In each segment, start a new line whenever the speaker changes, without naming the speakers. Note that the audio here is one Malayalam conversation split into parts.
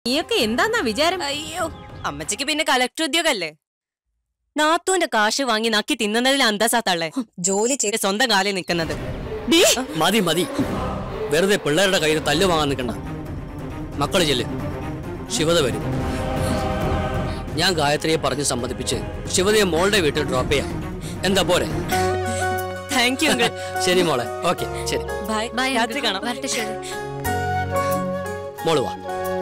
നീയൊക്കെ എന്താന്നാ വിചാരം
അയ്യോ അമ്മച്ചിക്ക് പിന്നെ കളക്ടർ ഉദ്യോഗല്ലേ നാത്തൂന്റെ കാശ് വാങ്ങി നക്കി തിന്നുന്നതിൽ അന്തസാ തള്ളേ
ജോലി ചെയ്ത്
സ്വന്തം കാലിൽ നിൽക്കുന്നത്
മതി മതി വെറുതെ പിള്ളേരുടെ കയ്യിൽ തല്ല് വാങ്ങാൻ നിൽക്കണ്ട മക്കള് ചെല്ല് ശിവത വരും ഞാൻ ഗായത്രിയെ പറഞ്ഞ് സമ്മതിപ്പിച്ച് ശിവതയെ മോളുടെ വീട്ടിൽ ഡ്രോപ്പ് ചെയ്യാം എന്താ പോരെ
താങ്ക് യു
ശരി മോളെ ഓക്കെ ശരി
ബൈ രാത്രി കാണാം
വരട്ടെ ശരി
മോള് വാ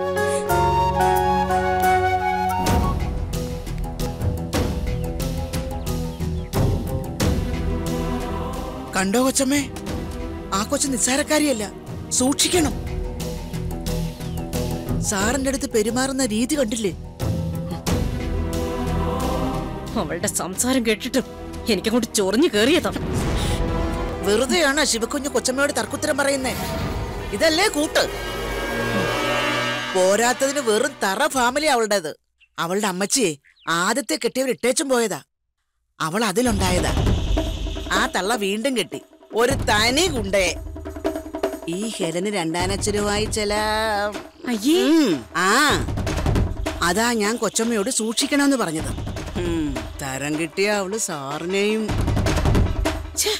കണ്ടോ കൊച്ചമ്മേ ആ കൊച്ചു നിസ്സാരക്കാരിയല്ല സൂക്ഷിക്കണം സാറിന്റെ അടുത്ത് പെരുമാറുന്ന രീതി കണ്ടില്ലേ
അവളുടെ സംസാരം കേട്ടിട്ടും എനിക്കങ്ങോട്ട് ചൊറിഞ്ഞു കേറിയതാ
വെറുതെയാണ് ശിവക്കുഞ്ഞ് കൊച്ചമ്മയോട് തർക്കുത്തരം പറയുന്നേ ഇതല്ലേ കൂട്ട് പോരാത്തതിന് വെറും തറ ഫാമിലി അവളുടേത് അവളുടെ അമ്മച്ചിയെ ആദ്യത്തെ കെട്ടിയവർ ഇട്ടേച്ചും പോയതാ അവൾ അതിലുണ്ടായതാ ആ തള്ള വീണ്ടും കെട്ടി ഒരു തനി ഗുണ്ടയെ ഈ ഹെലന് രണ്ടാനച്ചരുമായി ചില
അയ്യേ
ഉം, ആ അതാ ഞാൻ കൊച്ചമ്മയോട് സൂക്ഷിക്കണമെന്ന് പറഞ്ഞത് ഉം, തരം കിട്ടിയ അവള് സാറിനെയും ഛെ,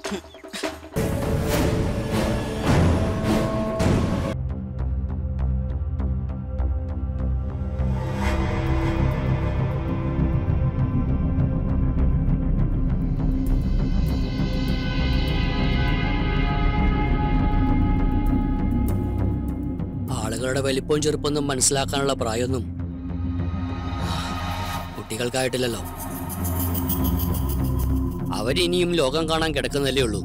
ആളുകളുടെ വലിപ്പവും ചെറുപ്പൊന്നും മനസ്സിലാക്കാനുള്ള പ്രായമൊന്നും കുട്ടികൾക്കായിട്ടില്ലല്ലോ അവരിനിയും ലോകം കാണാൻ കിടക്കുന്നല്ലേ ഉള്ളൂ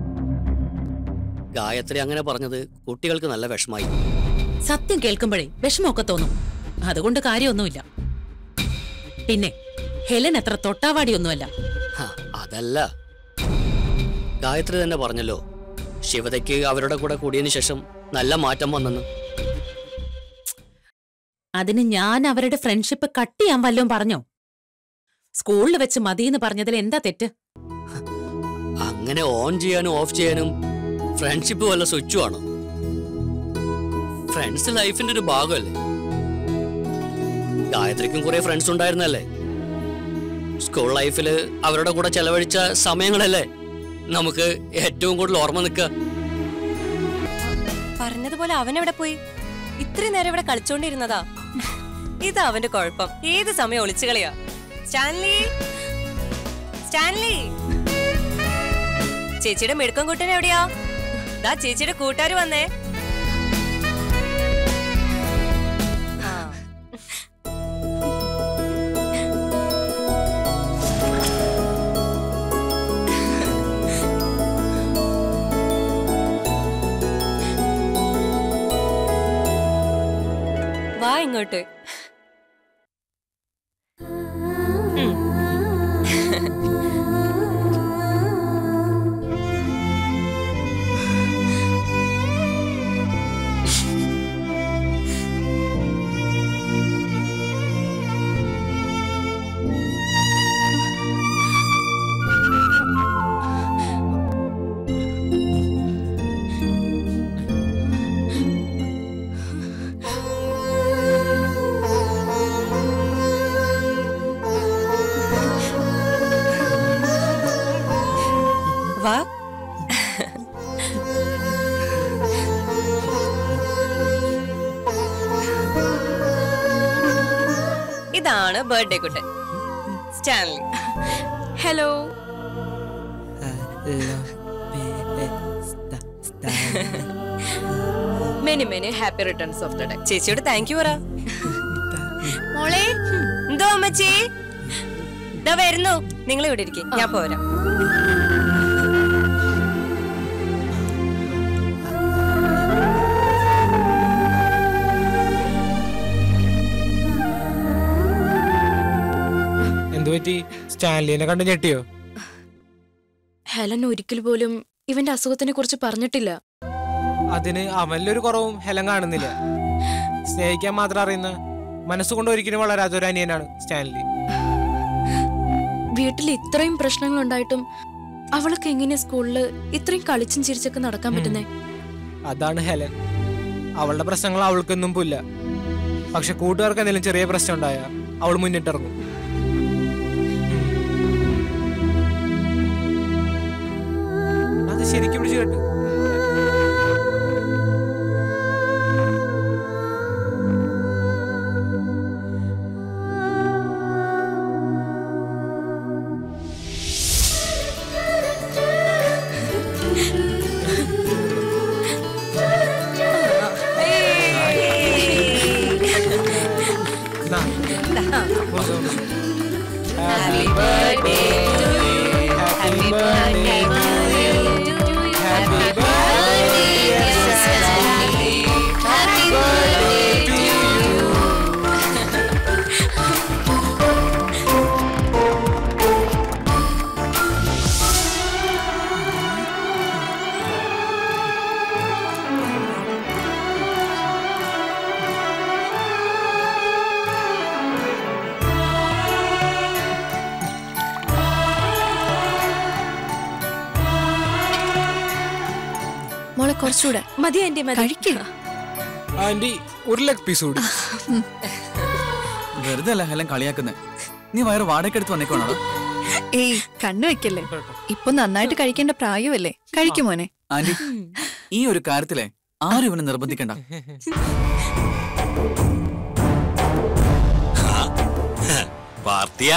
ഗായത്രി അങ്ങനെ പറഞ്ഞത് കുട്ടികൾക്ക് നല്ല വിഷമായി
സത്യം കേൾക്കുമ്പോഴേ വിഷമമൊക്കെ തോന്നും അതുകൊണ്ട് കാര്യമൊന്നുമില്ല പിന്നെ ഹെലൻ അത്ര തൊട്ടാവാടിയൊന്നുമല്ല
ഹ, അതല്ല ഗായത്രി തന്നെ പറഞ്ഞല്ലോ ശിവതയ്ക്ക് അവരുടെ കൂടെ കൂടിയതിനു ശേഷം നല്ല മാറ്റം വന്നെന്ന്
അതിന് ഞാൻ അവരുടെ ഫ്രണ്ട്ഷിപ്പ് കട്ട് ചെയ്യാൻ വല്ലതും പറഞ്ഞോ സ്കൂളിൽ വെച്ച് മതിയെന്ന് പറഞ്ഞതിൽ എന്താ തെറ്റ്
അങ്ങനെ ഓൺ ചെയ്യാനും ഓഫ് ചെയ്യാനും ഫ്രണ്ട്ഷിപ്പ് വല്ല സ്വിച്ചും ആണോ ഫ്രണ്ട്സ് ലൈഫിന്റെ ഒരു ഭാഗമല്ലേ ഗായത്രിക്കും കുറെ ഫ്രണ്ട്സ് ഉണ്ടായിരുന്നല്ലേ സ്കൂൾ ലൈഫില് അവരുടെ കൂടെ ചെലവഴിച്ച സമയങ്ങളല്ലേ നമുക്ക് ഏറ്റവും കൂടുതൽ ഓർമ്മ നിൽക്കുക
പറഞ്ഞതുപോലെ അവൻ എവിടെ പോയി ഇത്രയും നേരം ഇവിടെ കളിച്ചോണ്ടിരുന്നതാ ഇതാ അവന്റെ കുഴപ്പം ഏത് സമയം ഒളിച്ചു കളിയാ സ്റ്റാൻലി സ്റ്റാൻലി ചേച്ചിയുടെ മിടുക്കം കൂട്ടൻ എവിടെയാ ദാ ചേച്ചിയുടെ കൂട്ടുകാർ വന്നേ ആ വാ ഇങ്ങോട്ട് ഉം. വാ ഇതാണ് ബർത്ത്ഡേ കുട്ടൻ Stanley hello many many happy returns of the day ചേച്ചിയോട് താങ്ക് യു പറ മോളെ എന്തോ അമ്മച്ചി ഇതാ വരുന്നു നിങ്ങൾ ഇവിടെ ഇരിക്കും ഞാൻ പോരാ
എന്തു പറ്റി സ്റ്റാൻലിനെ കണ്ട് ഞെട്ടിയോ
ഹെലൻ ഒരിക്കൽ പോലും ഇവന്റെ അസുഖത്തിനെ കുറിച്ച് പറഞ്ഞിട്ടില്ല
അതിന് അവനിലൊരു കുറവും ഹെലൻ കാണുന്നില്ല സ്നേഹിക്കാൻ മാത്രം അറിയുന്ന മനസ്സുകൊണ്ട് ഒരിക്കലും വളരാത്ത ഒരു അനിയനാണ് സ്റ്റാൻലി
വീട്ടിൽ ഇത്രയും പ്രശ്നങ്ങൾ ഉണ്ടായിട്ടും അവൾക്ക് എങ്ങനെ സ്കൂളിൽ ഇത്രയും കളിച്ചും ചിരിച്ചൊക്കെ നടക്കാൻ പറ്റുന്നേ
അതാണ് ഹെലൻ അവളുടെ പ്രശ്നങ്ങൾ അവൾക്കൊന്നും പുല്ല പക്ഷെ കൂട്ടുകാർക്ക് എന്തെങ്കിലും ചെറിയ പ്രശ്നം ഉണ്ടായ അവൾ മുന്നിട്ടിറങ്ങും അത് ശരിക്കും പിടിച്ചു കേട്ടു നാ. മുറിച്ചോ, മുറിച്ചോ. Happy birthday to you. Happy birthday to you. Happy birthday, dear Sally. Happy birthday to you.
മോളെ കുറച്ചുകൂടെ
മതി ആന്റി മതി
കഴിക്കുക
ആന്റി ഒരു ലെഗ് പീസ് കൂടി
വെറുതെ അല്ല ഹെലൻ കളിയാക്കുന്നത് നീ വയറ് വാടകയ്ക്ക് വന്നേക്കോണോ
ഏയ് കണ്ണു വെക്കല്ലേ ഇപ്പൊ നന്നായിട്ട് കഴിക്കേണ്ട പ്രായമല്ലേ കഴിക്കും മോനെ
ആന്റി ഈ ഒരു കാര്യത്തിലെ ആരും ഇവനെ നിർബന്ധിക്കണ്ട
പാർട്ടിയാ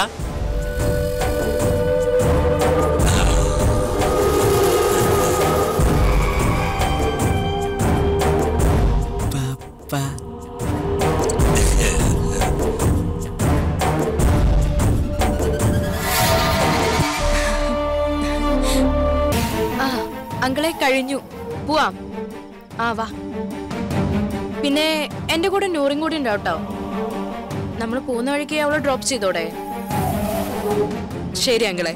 ആ അങ്കളെ കഴിഞ്ഞു പോവാം ആ വാ പിന്നെ എന്റെ കൂടെ നൂറും കൂടി ഉണ്ടാവും കേട്ടോ നമ്മൾ പോകുന്ന വഴിക്ക് അവളെ ഡ്രോപ്പ് ചെയ്തോടെ ശരി അങ്കളെ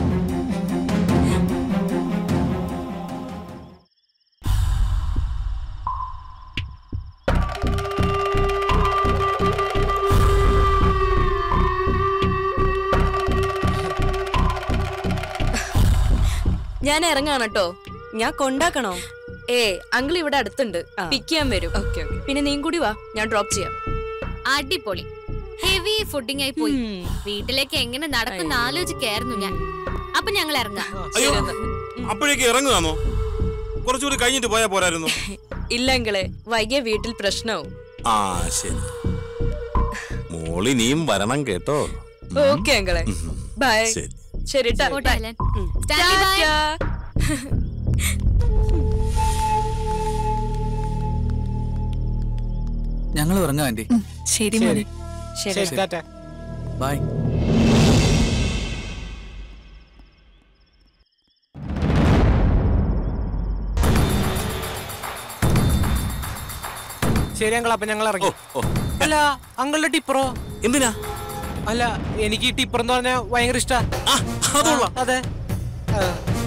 ഞാൻ ഇറങ്ങാണ് കേട്ടോ
ഞാൻ കൊണ്ടാക്കണോ
ഏ അങ്കിൾ ഇവിടെ അടുത്തുണ്ട്
ആ.
പിക്ക് ചെയ്യാൻ വരും
ഓക്കെ
പിന്നെ നീയും കൂടി വാ ഞാൻ ഡ്രോപ്പ് ചെയ്യാം
അടിപൊളി ഹെവി ഫുഡിംഗ് ആയി പോയി വീട്ടിലേക്ക് എങ്ങനെ നടക്കുന്ന ആലോചിക്കായിരുന്നു ഞാൻ അപ്പൊ ഞങ്ങൾ ഇറങ്ങാം
അയ്യോ അപ്പോഴേക്ക് ഇറങ്ങുകാമോ കുറച്ചുകൂടി കഴിഞ്ഞിട്ട് പോയാ പോരായിരുന്നു
ഇല്ല അങ്കിളെ വൈകിയ വീട്ടിൽ പ്രശ്നവും
ആ ശരി മോളിനിയും വരണം കേട്ടോ
ഓക്കെ അങ്കിളെ ബൈ
ശരി
ശരി ട്ടാ.
പോട്ടെ, ഹെലൻ.
ഉം.
Stanley, bye.
ടാറ്റാ.
ഞങ്ങൾ ഇറങ്ങാം ആന്റി
ശരി
ശരി
ശരി
ശരി ടാറ്റ
ബൈ
ശരി അങ്കിൾ അപ്പൊ ഞങ്ങൾ
ഓ
ഇറങ്ങി
ഓ
അല്ല അങ്കിളുടെ ടിപ്പറോ
എന്തിനാ
അല്ല എനിക്ക് ഈ ടിപ്പർ എന്ന് പറഞ്ഞാൽ ഭയങ്കര ഇഷ്ടാ
ആ അതുള്ള
അതെ ആ.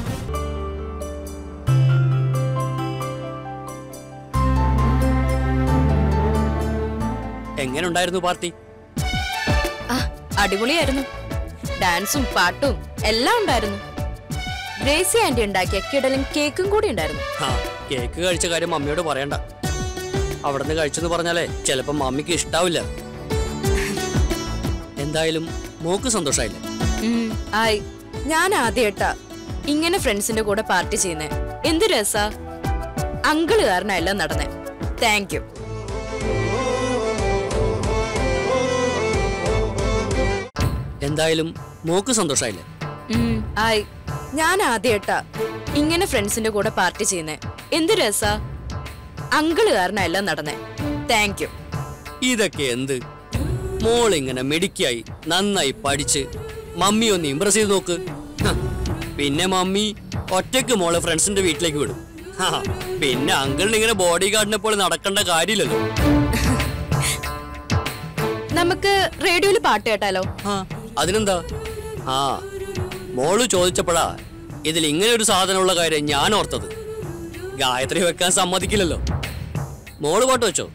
എങ്ങനെ ഉണ്ടായിരുന്നു പാർട്ടി
ആ അടിപൊളിയായിരുന്നു ഡാൻസും പാട്ടും എല്ലാം ഉണ്ടായിരുന്നു ഗ്രേസി ആന്റി ഉണ്ടാക്കിയ കിടലും കേക്കും കൂടി ഉണ്ടായിരുന്നു
ആ കേക്ക് കഴിച്ച കാര്യം മമ്മിയോട് പറയണ്ട അവിടുന്ന് കഴിച്ചെന്ന് പറഞ്ഞാലേ ചിലപ്പോ മമ്മിക്ക് ഇഷ്ടാവില്ല എന്തായാലും മോക്ക് സന്തോഷായില്ലേ
ഉം, ആയി ഞാൻ ആദ്യമായിട്ടാ ഇങ്ങനെ ഫ്രണ്ട്സിന്റെ കൂടെ പാർട്ടി ചെയ്യുന്നേ എന്ത് രസാ അങ്കിള് കാരണം എല്ലാം നടന്നേ താങ്ക് യു
എന്തായാലും മോക്ക് സന്തോഷായില്ലേ
ഉം, ആയി ഞാൻ ആദ്യമായിട്ടാ ഇങ്ങനെ ഫ്രണ്ട്സിന്റെ കൂടെ പാർട്ടി ചെയ്യുന്നേ എന്ത് രസാ അങ്കിള് കാരണം എല്ലാം നടന്നേ താങ്ക് യു
ഇതൊക്കെ എന്ത് മോൾ ഇങ്ങനെ മിടുക്കിയായി നന്നായി പഠിച്ച് മമ്മി ഒന്ന് ഇമ്പ്രസ് ചെയ്ത് നോക്ക് ഹ, പിന്നെ മമ്മി ഒറ്റയ്ക്ക് മോളെ ഫ്രണ്ട്സിന്റെ വീട്ടിലേക്ക് വിടും ഹാ, പിന്നെ അങ്കിളിന് ഇങ്ങനെ ബോഡി ഗാർഡിനെ പോലെ നടക്കേണ്ട കാര്യമില്ലല്ലോ
നമുക്ക് റേഡിയോയിൽ പാട്ട് കേട്ടാലോ
ആ, അതിനെന്താ ആ മോള് ചോദിച്ചപ്പോഴാ ഇതിൽ ഇങ്ങനെ ഒരു സാധനമുള്ള കാര്യം ഞാൻ ഓർത്തത് ഗായത്രി വെക്കാൻ സമ്മതിക്കില്ലല്ലോ മോള് പാട്ട് വെച്ചോ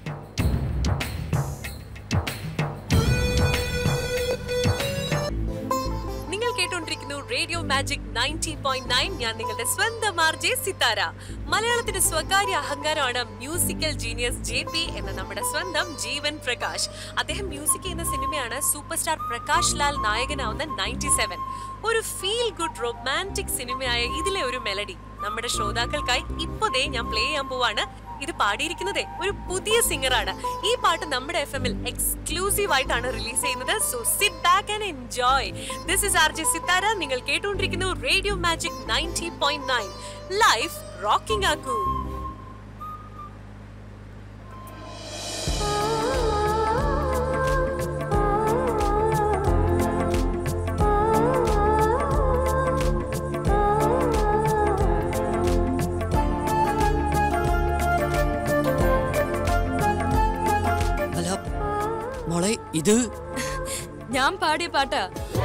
നിങ്ങൾ കേട്ടോണ്ടിരിക്കുന്നു radio
magic ninety point nine ഞാൻ നിങ്ങളുടെ സ്വന്തം ആർ ജെ സിത്താര മലയാളത്തിന്റെ സ്വകാര്യ അഹങ്കാരമാണ് മ്യൂസിക്കൽ ജീനിയസ് ജെ പി എന്ന നമ്മുടെ സ്വന്തം ജീവൻ പ്രകാശ് അദ്ദേഹം മ്യൂസിക് എന്ന സിനിമയാണ് സൂപ്പർ സ്റ്റാർ പ്രകാശ് ലാൽ നായകനാവുന്ന നയൻറ്റി സെവൻ ഒരു ഫീൽ ഗുഡ് റൊമാൻറ്റിക് സിനിമയായ ഇതിലെ ഒരു മെലഡി നമ്മുടെ ശ്രോതാക്കൾക്കായി ഇപ്പൊ ദേ ഞാൻ പ്ലേ ചെയ്യാൻ പോവാണ് ഇത് പാടിയിരിക്കുന്നതേ ഒരു പുതിയ സിംഗറാണ് ഈ പാട്ട് നമ്മുടെ എഫ് എമ്മിൽ എക്സ്ക്ലൂസീവ് ആയിട്ടാണ് റിലീസ് ചെയ്യുന്നത് so sit back and enjoy this is R J Sithara നിങ്ങൾ കേട്ടുകൊണ്ടിരിക്കുന്നു radio magic ninety point nine life rocking ആക്കൂ
അല്ല മോളെ ഇത്
ഞാൻ പാടിയ പാട്ടാ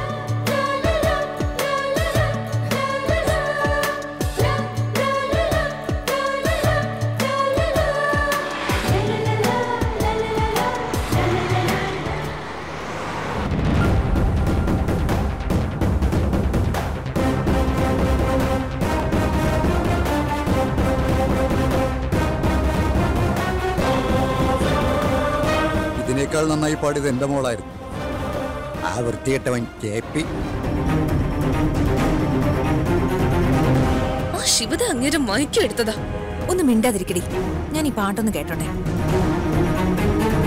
ഇതിനേക്കാൾ നന്നായി പാടിയത് എന്റെ മോളായിരുന്നു ആ വൃത്തികെട്ടവൻ കെ പി
ആ ശിവത അങ്ങേരെ മയക്കി എടുത്തതാ ഒന്ന് മിണ്ടാതിരിക്കടി ഞാൻ ഈ പാട്ടൊന്ന് കേട്ടോട്ടെ